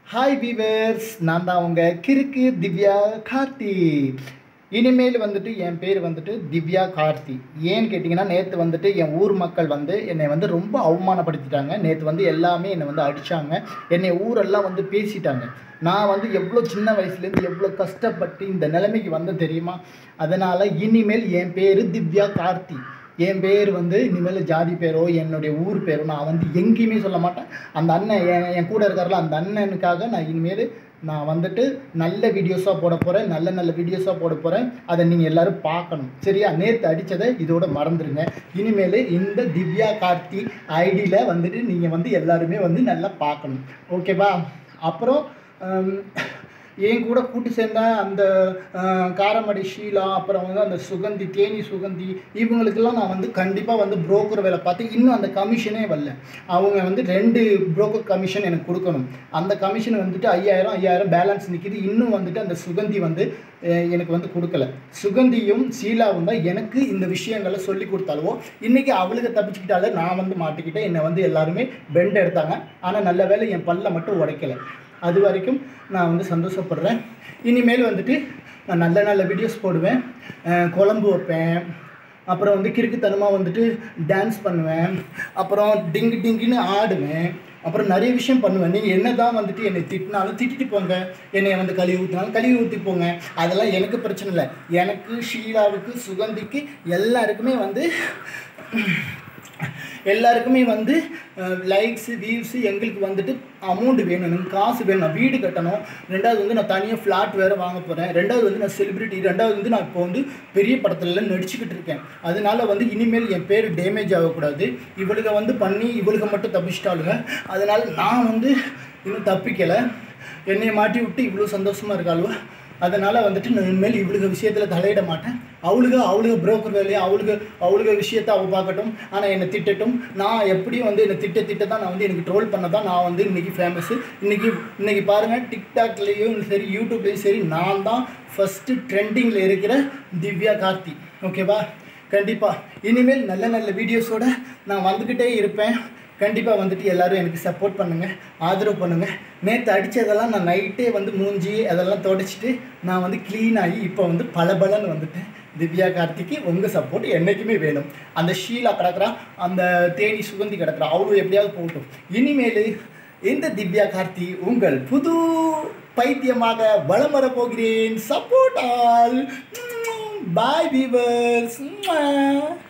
hi viewers நான் தான் உங்க கிறுக்கு திவ்யா கார்த்தி இனிமேல் வந்துட்டு என் பேர் வந்துட்டு திவ்யா கார்த்தி ஏன்னு கேட்டிங்கன்னா நேற்று வந்துட்டு என் ஊர் மக்கள் வந்து என்னை வந்து ரொம்ப அவமானப்படுத்திட்டாங்க நேற்று வந்து எல்லாமே என்னை வந்து அடித்தாங்க என்னை ஊரெல்லாம் வந்து பேசிட்டாங்க நான் வந்து எவ்வளோ சின்ன வயசுலேருந்து எவ்வளோ கஷ்டப்பட்டு இந்த நிலைமைக்கு வந்தேன் தெரியுமா அதனால் இனிமேல் என் பேர் திவ்யா கார்த்தி என் பேர் வந்து இனிமேல் ஜாதி பேரோ என்னுடைய ஊர் பேரோ நான் வந்து எங்கேயுமே சொல்ல மாட்டேன் அந்த அண்ணன் என் என் கூட இருக்கார்ல அந்த அண்ணனுக்காக நான் இனிமேல் நான் வந்துட்டு நல்ல வீடியோஸாக போட போகிறேன் நல்ல நல்ல வீடியோஸாக போட போகிறேன் அதை நீங்கள் எல்லாரும் பார்க்கணும் சரியா நேற்று அடித்ததை இதோட மறந்துடுங்க இனிமேல் இந்த திவ்யா கார்த்தி ஐடியில் வந்துட்டு நீங்கள் வந்து எல்லாருமே வந்து நல்லா பார்க்கணும் ஓகேவா அப்புறம் ஹம், என் கூட கூட்டு சேர்ந்த அந்த அஹ், காரமடை ஷீலா அப்புறம் வந்து அந்த சுகந்தி தேனி சுகந்தி இவங்களுக்கெல்லாம் நான் வந்து கண்டிப்பாக வந்து புரோக்கர் வேலை பார்த்து இன்னும் அந்த கமிஷனே வரல அவங்க வந்து ரெண்டு புரோக்கர் கமிஷன் எனக்கு கொடுக்கணும் அந்த கமிஷன் வந்துட்டு ஐயாயிரம் ஐயாயிரம் பேலன்ஸ் நிற்கிது இன்னும் வந்துட்டு அந்த சுகந்தி வந்து அஹ், எனக்கு வந்து கொடுக்கல சுகந்தியும் ஷீலாவும் தான் எனக்கு இந்த விஷயங்களை சொல்லி கொடுத்தாலோ இன்றைக்கி அவளுக்கு தப்பிச்சுக்கிட்டாலே நான் வந்து மாட்டிக்கிட்டேன் என்னை வந்து எல்லாருமே பெண்ட் எடுத்தாங்க ஆனால் நல்ல வேளை என் பல்ல மட்டும் உடைக்கல அது வரைக்கும் நான் வந்து சந்தோஷப்படுறேன் இனிமேல் வந்துட்டு நான் நல்ல நல்ல வீடியோஸ் போடுவேன் அஹ் குழம்பு வைப்பேன் அப்புறம் வந்து கிறுக்குத்தனமாக வந்துட்டு டான்ஸ் பண்ணுவேன் அப்புறம் டிங்கு டிங்குன்னு ஆடுவேன் அப்புறம் நிறைய விஷயம் பண்ணுவேன் நீங்கள் என்ன தான் வந்துட்டு என்னை திட்டினாலும் திட்டிட்டு போங்க என்னை வந்து கழுவி ஊற்றினாலும் கழுவி ஊற்றி போங்க அதெல்லாம் எனக்கு பிரச்சனை இல்லை எனக்கு ஷீலாவுக்கு சுகந்திக்கு எல்லாருக்குமே வந்து எல்லாருக்குமே வந்து லைக்ஸு வியூஸு எங்களுக்கு வந்துட்டு அமௌண்ட் வேணும் எனக்கு காசு வேணும் நான் வீடு கட்டணும் ரெண்டாவது வந்து நான் தனியாக ஃப்ளாட் வேறு வாங்க போகிறேன் ரெண்டாவது வந்து நான் செலிபிரிட்டி ரெண்டாவது வந்து நான் இப்போ வந்து பெரிய படத்துலலாம் நடிச்சுக்கிட்டு இருக்கேன் அதனால வந்து இனிமேல் என் பேர் டேமேஜ் ஆகக்கூடாது இவளுக வந்து பண்ணி இவளுக மட்டும் தப்பிச்சிட்டாளுங்க அதனால் நான் வந்து இன்னும் தப்பிக்கலை என்னை மாட்டி விட்டு இவ்வளோ சந்தோஷமாக இருக்காளுவ அதனால் வந்துட்டு நான் இனிமேல் இவளுக விஷயத்தில் தலையிட மாட்டேன் அவளுக அவளுக புரோக்கர் வேலையை அவளுக அவளுக விஷயத்தை அவள் பார்க்கட்டும் ஆனால் என்னை திட்டட்டும் நான் எப்படியும் வந்து என்னை திட்ட திட்ட தான் நான் வந்து எனக்கு ட்ரோல் பண்ண தான் நான் வந்து இன்றைக்கி ஃபேமஸ்ஸு இன்றைக்கி இன்றைக்கி பாருங்கள் டிக்டாக்லேயும் சரி யூடியூப்லேயும் சரி நான் தான் ஃபஸ்ட்டு ட்ரெண்டிங்கில் இருக்கிற திவ்யா கார்த்தி ஓகேவா கண்டிப்பாக இனிமேல் நல்ல நல்ல வீடியோஸோட நான் வந்துக்கிட்டே இருப்பேன் கண்டிப்பாக வந்துட்டு எல்லாரும் எனக்கு சப்போர்ட் பண்ணுங்கள் ஆதரவு பண்ணுங்கள் நேற்று அடித்ததெல்லாம் நான் நைட்டே வந்து மூஞ்சி அதெல்லாம் தொடச்சிட்டு நான் வந்து க்ளீன் ஆகி இப்போ வந்து பளபளன்னு வந்துட்டேன் திவ்யா கார்த்திக்கு உங்கள் சப்போர்ட் என்றைக்குமே வேணும் அந்த ஷீலா கிடக்குறா அந்த தேனி சுகந்தி கிடக்குறா அவளும் எப்படியாவது போகட்டும் இனிமேல் இந்த திவ்யா கார்த்தி உங்கள் புது பைத்தியமாக வலம் வர போகிறேன் சப்போர்ட் ஆல் பாய் வீவர்ஸ்